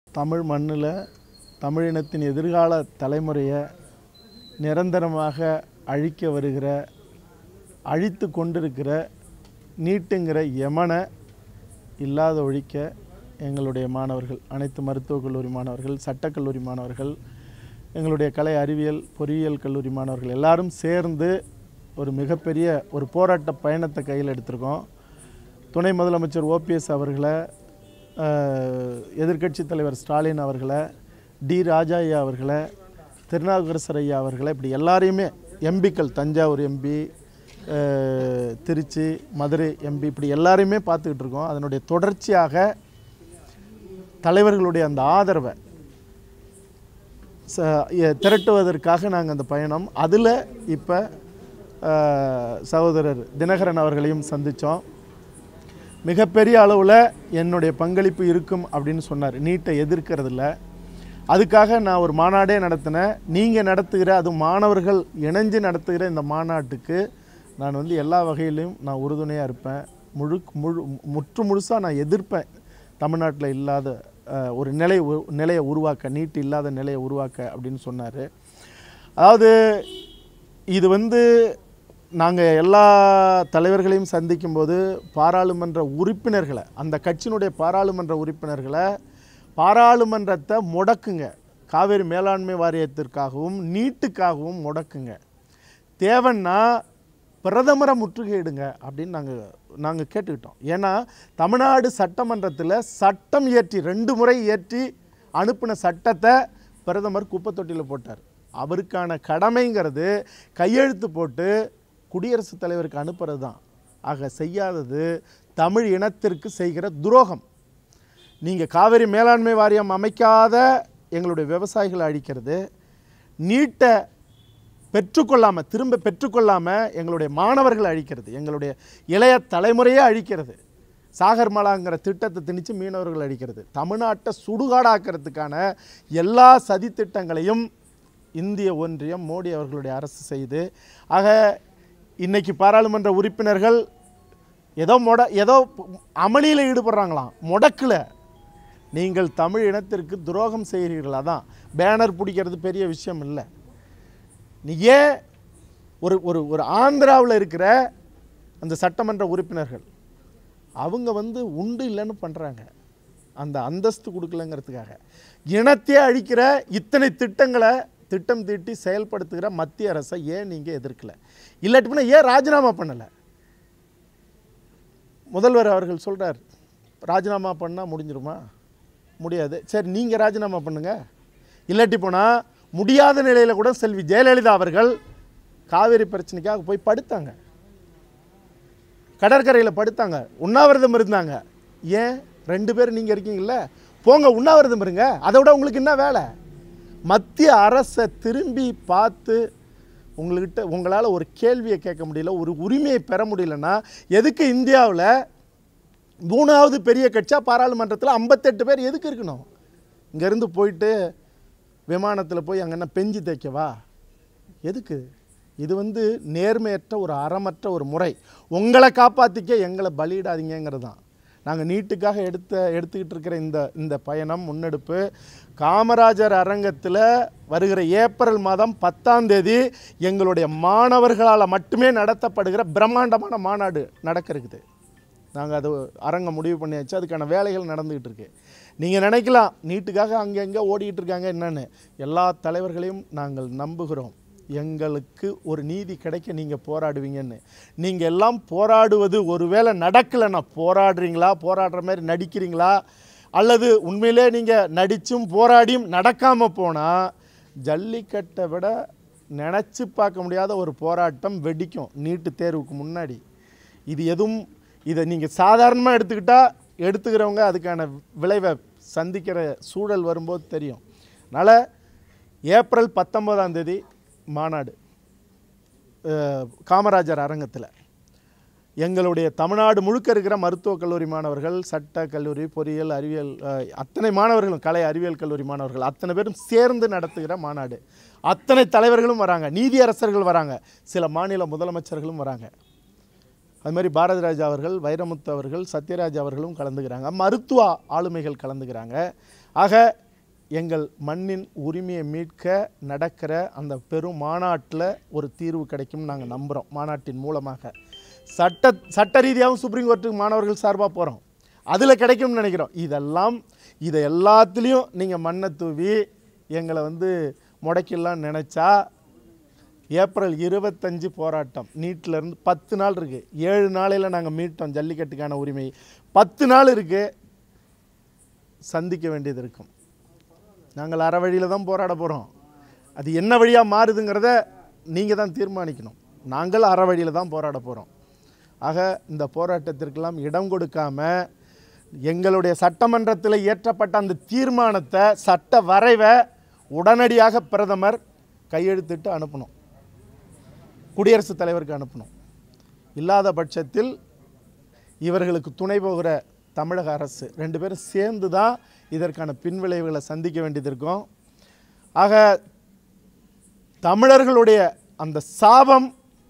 தமிழ் மண்ணில் தமிழினத்தின் எதிர்கால தலைமுறையை நிரந்தரமாக அழிக்க வருகிற அழித்து கொண்டிருக்கிற நீட்டுங்கிற யமனை இல்லாத ஒழிக்க எங்களுடைய மாணவர்கள் அனைத்து மருத்துவக் கல்லூரி மாணவர்கள் சட்டக்கல்லூரி மாணவர்கள் எங்களுடைய கலை அறிவியல் பொறியியல் கல்லூரி மாணவர்கள் எல்லாரும் சேர்ந்து ஒரு மிகப்பெரிய ஒரு போராட்ட பயணத்தை கையில் எடுத்திருக்கோம் துணை முதலமைச்சர் ஓபிஎஸ் அவர்களை எதிர்க்கட்சி தலைவர் ஸ்டாலின் அவர்களை டி ராஜா ஐயா அவர்களை திருநாவுக்கரசர் ஐயா அவர்களை இப்படி எல்லாரையுமே எம்பிக்கள் தஞ்சாவூர் எம்பி திருச்சி மதுரை எம்பி இப்படி எல்லாரையுமே பார்த்துக்கிட்டு இருக்கோம் அதனுடைய தொடர்ச்சியாக தலைவர்களுடைய அந்த ஆதரவை ச எ- திரட்டுவதற்காக நாங்கள் அந்த பயணம் அதில் இப்போ சகோதரர் தினகரன் அவர்களையும் சந்தித்தோம் மிகப்பெரிய அளவில் என்னுடைய பங்களிப்பு இருக்கும் அப்படின்னு சொன்னார் நீட்டை எதிர்க்கிறதுல அதுக்காக நான் ஒரு மாநாடே நடத்தினேன் நீங்கள் நடத்துகிற அது மாணவர்கள் இணைஞ்சு நடத்துகிற இந்த மாநாட்டுக்கு நான் வந்து எல்லா வகையிலையும் நான் உறுதுணையாக இருப்பேன் முழு முழு முற்று முழுசாக நான் எதிர்ப்பேன் தமிழ்நாட்டில் இல்லாத அஹ், ஒரு நிலை உ- நிலையை உருவாக்க நீட் இல்லாத நிலையை உருவாக்க அப்படின்னு சொன்னார் அதாவது இது வந்து நாங்கள் எல்லா தலைவர்களையும் சந்திக்கும்போது பாராளுமன்ற உறுப்பினர்களை அந்த கட்சியினுடைய பாராளுமன்ற உறுப்பினர்களை பாராளுமன்றத்தை முடக்குங்க காவேரி மேலாண்மை வாரியத்திற்காகவும் நீட்டுக்காகவும் முடக்குங்க தேவைன்னா பிரதமரை முற்றுகையிடுங்க அப்படின்னு நாங்கள் நாங்கள் கேட்டுக்கிட்டோம் ஏன்னா தமிழ்நாடு சட்டமன்றத்தில் சட்டம் இயற்றி ரெண்டு முறை இயற்றி அனுப்பின சட்டத்தை பிரதமர் குப்பை தொட்டியில் போட்டார் அவருக்கான கடமைங்கிறது கையெழுத்து போட்டு குடியரசுத் தலைவருக்கு அனுப்புறது தான் ஆக செய்யாதது தமிழ் இனத்திற்கு செய்கிற துரோகம் நீங்கள் காவிரி மேலாண்மை வாரியம் அமைக்காத எங்களுடைய விவசாயிகளை அழிக்கிறது நீட்டை பெற்றுக்கொள்ளாமல் திரும்ப பெற்றுக்கொள்ளாமல் எங்களுடைய மாணவர்களை அழிக்கிறது எங்களுடைய இளைய தலைமுறையே அழிக்கிறது சாகர்மலாங்கிற திட்டத்தை திணிச்சு மீனவர்கள் அழிக்கிறது தமிழ்நாட்டை சுடுகாடாக்கிறதுக்கான எல்லா சதித்திட்டங்களையும் இந்திய ஒன்றியம் மோடி அவர்களுடைய அரசு செய்து ஆக இன்னைக்கு பாராளுமன்ற உறுப்பினர்கள் ஏதோ மொட ஏதோ அமளியில் ஈடுபடுறாங்களாம் முடக்கில் நீங்கள் தமிழ் இனத்திற்கு துரோகம் செய்கிறீர்கள் அதான் பேனர் பிடிக்கிறது பெரிய விஷயம் இல்லை நீ ஏன் ஒரு ஒரு ஒரு ஆந்திராவில் இருக்கிற அந்த சட்டமன்ற உறுப்பினர்கள் அவங்க வந்து உண்டு இல்லைன்னு பண்ணுறாங்க அந்த அந்தஸ்து கொடுக்கலங்கிறதுக்காக இனத்தையே அழிக்கிற இத்தனை திட்டங்களை திட்டம் தீட்டி செயல்படுத்துகிற மத்திய அரசை ஏன் நீங்கள் எதிர்க்கல இல்லாட்டி போனா ஏன் ராஜினாமா பண்ணலை முதல்வர் அவர்கள் சொல்றார் ராஜினாமா பண்ணால் முடிஞ்சிருமா முடியாது சரி நீங்கள் ராஜினாமா பண்ணுங்க இல்லாட்டி போனால் முடியாத நிலையில் கூட செல்வி ஜெயலலிதா அவர்கள் காவேரி பிரச்சனைக்காக போய் படுத்தாங்க கடற்கரையில் படுத்தாங்க உண்ணாவிரதம் இருந்தாங்க ஏன் ரெண்டு பேரும் நீங்கள் இருக்கீங்கல்ல போங்க உண்ணாவிரதம் இருங்க அதை விட உங்களுக்கு என்ன வேலை மத்திய அரசை திரும்பி பார்த்து உங்கள்கிட்ட உங்களால் ஒரு கேள்வியை கேட்க முடியல ஒரு உரிமையை பெற முடியலன்னா எதுக்கு இந்தியாவில் மூணாவது பெரிய கட்சியாக பாராளுமன்றத்தில் ஐம்பத்தெட்டு பேர் எதுக்கு இருக்கணும் இங்கேருந்து போயிட்டு விமானத்தில் போய் அங்கே என்ன பெஞ்சு தைக்கவா எதுக்கு இது வந்து நேர்மையற்ற ஒரு அறமற்ற ஒரு முறை உங்களை காப்பாற்றிக்க எங்களை பலியிடாதீங்கிறது தான் நாங்கள் நீட்டுக்காக எடுத்த எடுத்துக்கிட்டு இருக்கிற இந்த இந்த பயணம் முன்னெடுப்பு காமராஜர் அரங்கத்தில் வருகிற ஏப்ரல் மாதம் பத்தாம் தேதி எங்களுடைய மாணவர்களால் மட்டுமே நடத்தப்படுகிற பிரம்மாண்டமான மாநாடு நடக்க இருக்குது நாங்கள் அது அரங்கம் முடிவு பண்ணியாச்சு அதுக்கான வேலைகள் நடந்துக்கிட்டு இருக்கு நீங்கள் நினைக்கலாம் நீட்டுக்காக அங்கே எங்கே ஓடிக்கிட்டு இருக்காங்க என்னன்னு எல்லா தலைவர்களையும் நாங்கள் நம்புகிறோம் எங்களுக்கு ஒரு நீதி கிடைக்க நீங்கள் போராடுவீங்கன்னு நீங்கள் எல்லாம் போராடுவது ஒருவேளை நடக்கலைன்னா போராடுறீங்களா போராடுற மாதிரி நடிக்கிறீங்களா அல்லது உண்மையிலே நீங்கள் நடித்தும் போராடியும் நடக்காமல் போனால் ஜல்லிக்கட்டை விட நினச்சி பார்க்க முடியாத ஒரு போராட்டம் வெடிக்கும் நீட்டு தேர்வுக்கு முன்னாடி இது எதுவும் இதை நீங்கள் சாதாரணமாக எடுத்துக்கிட்டால் எடுத்துக்கிறவங்க அதுக்கான விளைவை சந்திக்கிற சூழல் வரும்போது தெரியும் அதனால் ஏப்ரல் பத்தொம்போதாம் தேதி மாநாடு அஹ், காமராஜர் அரங்கத்தில் எங்களுடைய தமிழ்நாடு முழுக்க இருக்கிற மருத்துவக் கல்லூரி மாணவர்கள் சட்ட கல்லூரி பொறியியல் அறிவியல் அஹ், அத்தனை மாணவர்களும் கலை அறிவியல் கல்லூரி மாணவர்கள் அத்தனை பேரும் சேர்ந்து நடத்துகிற மாநாடு அத்தனை தலைவர்களும் வராங்க நீதியரசர்கள் வராங்க சில மாநில முதலமைச்சர்களும் வராங்க அது மாதிரி பாரதி ராஜா அவர்கள் வைரமுத்து அவர்கள் சத்யராஜ் அவர்களும் கலந்துக்கிறாங்க மருத்துவ ஆளுமைகள் கலந்துக்கிறாங்க ஆக எங்கள் மண்ணின் உரிமையை மீட்க நடக்கிற அந்த பெரும் மாநாட்டில் ஒரு தீர்வு கிடைக்கும் நாங்கள் நம்புகிறோம் மாநாட்டின் மூலமாக சட்ட சட்ட ரீதியாகவும் சுப்ரீம் கோர்ட்டுக்கு மாணவர்கள் சார்பாக போகிறோம் அதில் கிடைக்கும்னு நினைக்கிறோம் இதெல்லாம் இதை எல்லாத்துலேயும் நீங்கள் மண்ணை தூவி எங்களை வந்து முடக்கிடலாம்னு நினச்சா ஏப்ரல் இருபத்தஞ்சு போராட்டம் நீட்ல இருந்து பத்து நாள் இருக்குது ஏழு நாளையில் நாங்கள் மீட்டோம் ஜல்லிக்கட்டுக்கான உரிமை பத்து நாள் இருக்குது சந்திக்க வேண்டியது இருக்கும் நாங்கள் அற வழியில் தான் போராட போகிறோம் அது என்ன வழியாக மாறுதுங்கிறத நீங்கள் தான் தீர்மானிக்கணும் நாங்கள் அற வழியில் தான் போராட போகிறோம் ஆக இந்த போராட்டத்திற்கெல்லாம் இடம் கொடுக்காம எங்களுடைய சட்டமன்றத்தில் இயற்றப்பட்ட அந்த தீர்மானத்தை சட்ட வரைவை உடனடியாக பிரதமர் கையெழுத்திட்டு அனுப்பணும் குடியரசுத் தலைவருக்கு அனுப்பணும் இல்லாத பட்சத்தில் இவர்களுக்கு துணை போகிற தமிழக அரசு ரெண்டு பேரும் சேர்ந்து தான் இதற்கான பின்விளைவுகளை சந்திக்க வேண்டியது இருக்கும் ஆக தமிழர்களுடைய அந்த சாபம்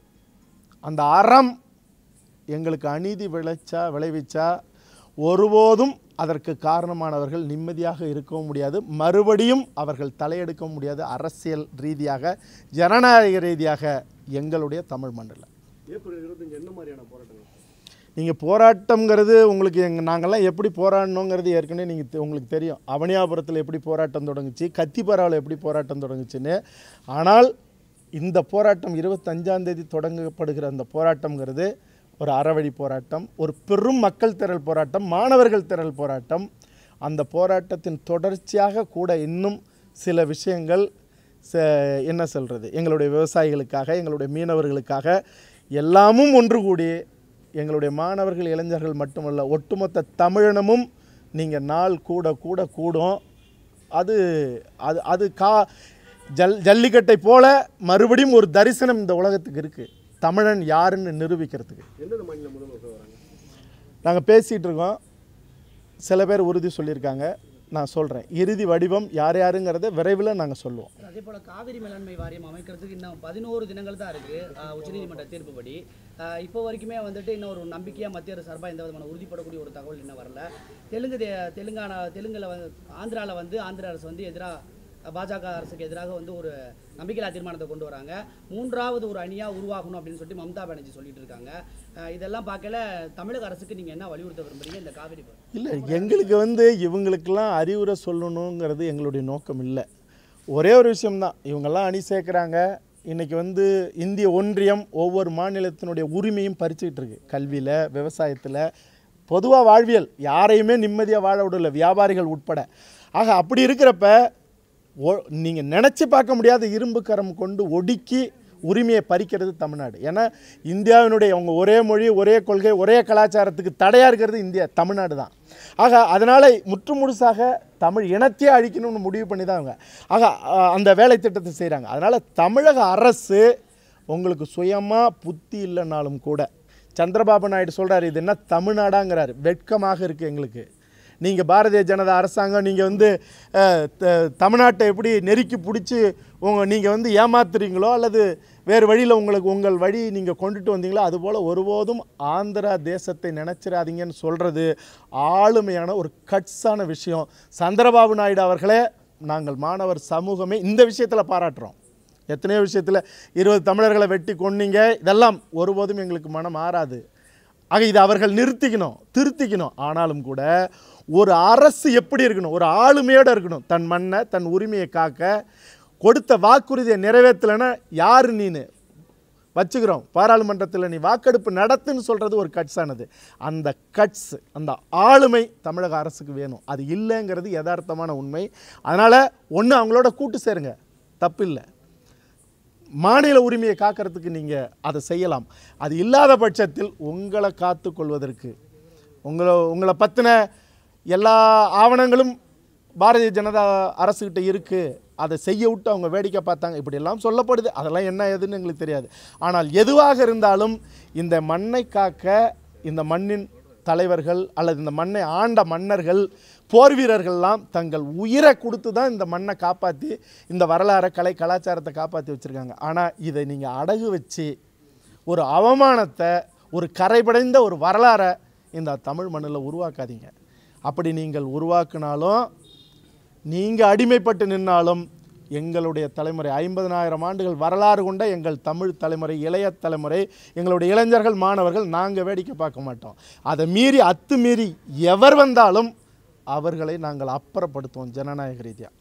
அந்த அறம் எங்களுக்கு அநீதி விளைச்சா விளைவிச்சா ஒருபோதும் அதற்கு காரணமானவர்கள் நிம்மதியாக இருக்கவும் முடியாது மறுபடியும் அவர்கள் தலையெடுக்கவும் முடியாது அரசியல் ரீதியாக ஜனநாயக ரீதியாக எங்களுடைய தமிழ் மண்ணில் ஏப்ரல் இருபத்தஞ்சு என்ன மாதிரியான போராட்டங்கள் நீங்கள் போராட்டம்ங்கிறது உங்களுக்கு எங்க நாங்கள்லாம் எப்படி போராடணுங்கிறது ஏற்கனவே நீங்கள் உங்களுக்கு தெரியும் அவனியாபுரத்தில் எப்படி போராட்டம் தொடங்குச்சு கத்திப்பாராவில் எப்படி போராட்டம் தொடங்குச்சுன்னு ஆனால் இந்த போராட்டம் இருபத்தஞ்சாம் தேதி தொடங்கப்படுகிற அந்த போராட்டம்ங்கிறது ஒரு அறவழி போராட்டம் ஒரு பெரும் மக்கள் திரள் போராட்டம் மாணவர்கள் திரள் போராட்டம் அந்த போராட்டத்தின் தொடர்ச்சியாக கூட இன்னும் சில விஷயங்கள் ச- என்ன சொல்கிறது எங்களுடைய விவசாயிகளுக்காக எங்களுடைய மீனவர்களுக்காக எல்லாமும் ஒன்று கூடி எங்களுடைய மாணவர்கள் இளைஞர்கள் மட்டுமல்ல ஒட்டுமொத்த தமிழினமும் நீங்கள் நாள் கூட கூட கூடும் அது அது அது கா ஜல் ஜல்லிக்கட்டை போல மறுபடியும் ஒரு தரிசனம் இந்த உலகத்துக்கு இருக்குது தமிழன் யாருன்னு நிரூபிக்கிறதுக்கு எந்தெந்த மாநில முதல்வர் வராங்க நாங்கள் பேசிகிட்டு இருக்கோம் சில பேர் உறுதி சொல்லியிருக்காங்க நான் சொல்கிறேன் இறுதி வடிவம் யார் யாருங்கிறத விரைவில் நாங்கள் சொல்லுவோம் அதே போல காவிரி மேலாண்மை வாரியம் அமைக்கிறதுக்கு இன்னும் பதினோரு தினங்கள் தான் இருக்கு ஆஹ் உச்சநீதிமன்ற தீர்ப்புப்படி ஆஹ் இப்போ வரைக்குமே வந்துட்டு இன்னும் ஒரு நம்பிக்கையா மத்திய அரசு சார்பாக எந்த விதமான உறுதிப்படக்கூடிய ஒரு தகவல் இன்னும் வரல தெலுங்கு தே- தெலுங்கானா தெலுங்குல வந்து ஆந்திரால வந்து ஆந்திர அரசு வந்து எதிராக பாஜக அரசுக்கு எதிராக வந்து ஒரு நம்பிக்கையில்லா தீர்மானத்தை கொண்டு வராங்க மூன்றாவது ஒரு அணியா உருவாகணும் அப்படின்னு சொல்லிட்டு மம்தா பானர்ஜி சொல்லிட்டு இருக்காங்க ஆஹ் இதெல்லாம் பார்க்கல தமிழக அரசுக்கு நீங்க என்ன வலியுறுத்த விரும்புறீங்க இந்த காவிரி ப- இல்லை எங்களுக்கு வந்து இவங்களுக்கெல்லாம் அறிவுரை சொல்லணுங்கிறது எங்களுடைய நோக்கம் இல்லை ஒரே ஒரு விஷயம்தான் இவங்கெல்லாம் அணி சேர்க்குறாங்க இன்றைக்கி வந்து இந்திய ஒன்றியம் ஒவ்வொரு மாநிலத்தினுடைய உரிமையும் பறிச்சுக்கிட்டு இருக்கு கல்வியில் விவசாயத்தில் பொதுவாக வாழ்வியல் யாரையுமே நிம்மதியாக வாழ விடல வியாபாரிகள் உட்பட ஆக அப்படி இருக்கிறப்ப ஒ நீங்கள் நினச்சி பார்க்க முடியாத இரும்பு கரம் கொண்டு ஒடுக்கி உரிமையை பறிக்கிறது தமிழ்நாடு ஏன்னா இந்தியாவினுடைய அவங்க ஒரே மொழி ஒரே கொள்கை ஒரே கலாச்சாரத்துக்கு தடையாக இருக்கிறது இந்தியா தமிழ்நாடு தான் ஆக அதனால் முற்று முழுசாக தமிழ் இனத்தையே அழிக்கணும்னு முடிவு பண்ணி தான் அவங்க ஆக அஹ், அந்த வேலை திட்டத்தை செய்கிறாங்க அதனால் தமிழக அரசு உங்களுக்கு சுயமாக புத்தி இல்லைனாலும் கூட சந்திரபாபு நாயுடு சொல்கிறாரு இது என்ன தமிழ்நாடாங்கிறாரு வெட்கமாக இருக்குது எங்களுக்கு நீங்கள் பாரதிய ஜனதா அரசாங்கம் நீங்கள் வந்து அஹ், த- தமிழ்நாட்டை எப்படி நெருக்கி பிடிச்சி உங்கள் நீங்கள் வந்து ஏமாத்துறீங்களோ அல்லது வேறு வழியில் உங்களுக்கு உங்கள் வழி நீங்கள் கொண்டுட்டு வந்தீங்களோ அதுபோல் ஒருபோதும் ஆந்திரா தேசத்தை நினச்சிடாதீங்கன்னு சொல்கிறது ஆளுமையான ஒரு கட்ஸான விஷயம் சந்திரபாபு நாயுடு அவர்களே நாங்கள் மாணவர் சமூகமே இந்த விஷயத்தில் பாராட்டுறோம் எத்தனையோ விஷயத்தில் இருபது தமிழர்களை வெட்டி கொன்னீங்க இதெல்லாம் ஒருபோதும் எங்களுக்கு மனம் மாறாது ஆக இதை அவர்கள் நிறுத்திக்கணும் திருத்திக்கணும் ஆனாலும் கூட ஒரு அரசு எப்படி இருக்கணும் ஒரு ஆளுமையோடு இருக்கணும் தன் மண்ணை தன் உரிமையை காக்க கொடுத்த வாக்குறுதியை நிறைவேற்றலைன்னா யார் நீனு வச்சுக்கிறோம் பாராளுமன்றத்தில் நீ வாக்கெடுப்பு நடத்துன்னு சொல்கிறது ஒரு கட்ஸானது அந்த கட்ஸ் அந்த ஆளுமை தமிழக அரசுக்கு வேணும் அது இல்லைங்கிறது யதார்த்தமான உண்மை அதனால் ஒன்று அவங்களோட கூட்டு சேருங்க தப்பில்லை மாநில உரிமையை காக்கிறதுக்கு நீங்கள் அதை செய்யலாம் அது இல்லாத பட்சத்தில் உங்களை காத்துக்கொள்வதற்கு உங்களை உங்களை பற்றின எல்லா ஆவணங்களும் பாரதிய ஜனதா அரசுக்கிட்ட இருக்குது அதை செய்ய விட்டு அவங்க வேடிக்கை பார்த்தாங்க இப்படியெல்லாம் சொல்லப்படுது அதெல்லாம் என்ன ஏதுன்னு எங்களுக்கு தெரியாது ஆனால் எதுவாக இருந்தாலும் இந்த மண்ணை காக்க இந்த மண்ணின் தலைவர்கள் அல்லது இந்த மண்ணை ஆண்ட மன்னர்கள் போர் வீரர்கள்லாம் தங்கள் உயிரை கொடுத்து தான் இந்த மண்ணை காப்பாற்றி இந்த வரலாறை கலை கலாச்சாரத்தை காப்பாற்றி வச்சுருக்காங்க ஆனால் இதை நீங்கள் அடகு வச்சு ஒரு அவமானத்தை ஒரு கரைபடைந்த ஒரு வரலாறை இந்த தமிழ் மண்ணில் உருவாக்காதீங்க அப்படி நீங்கள் உருவாக்குனாலும் நீங்கள் அடிமைப்பட்டு நின்னாலும் எங்களுடைய தலைமுறை ஐம்பதனாயிரம் ஆண்டுகள் வரலாறு கொண்ட எங்கள் தமிழ் தலைமுறை இளைய தலைமுறை எங்களுடைய இளைஞர்கள் மாணவர்கள் நாங்கள் வேடிக்கை பார்க்க மாட்டோம் அதை மீறி அத்துமீறி எவர் வந்தாலும் அவர்களை நாங்கள் அப்புறப்படுத்துவோம் ஜனநாயக ரீதியாக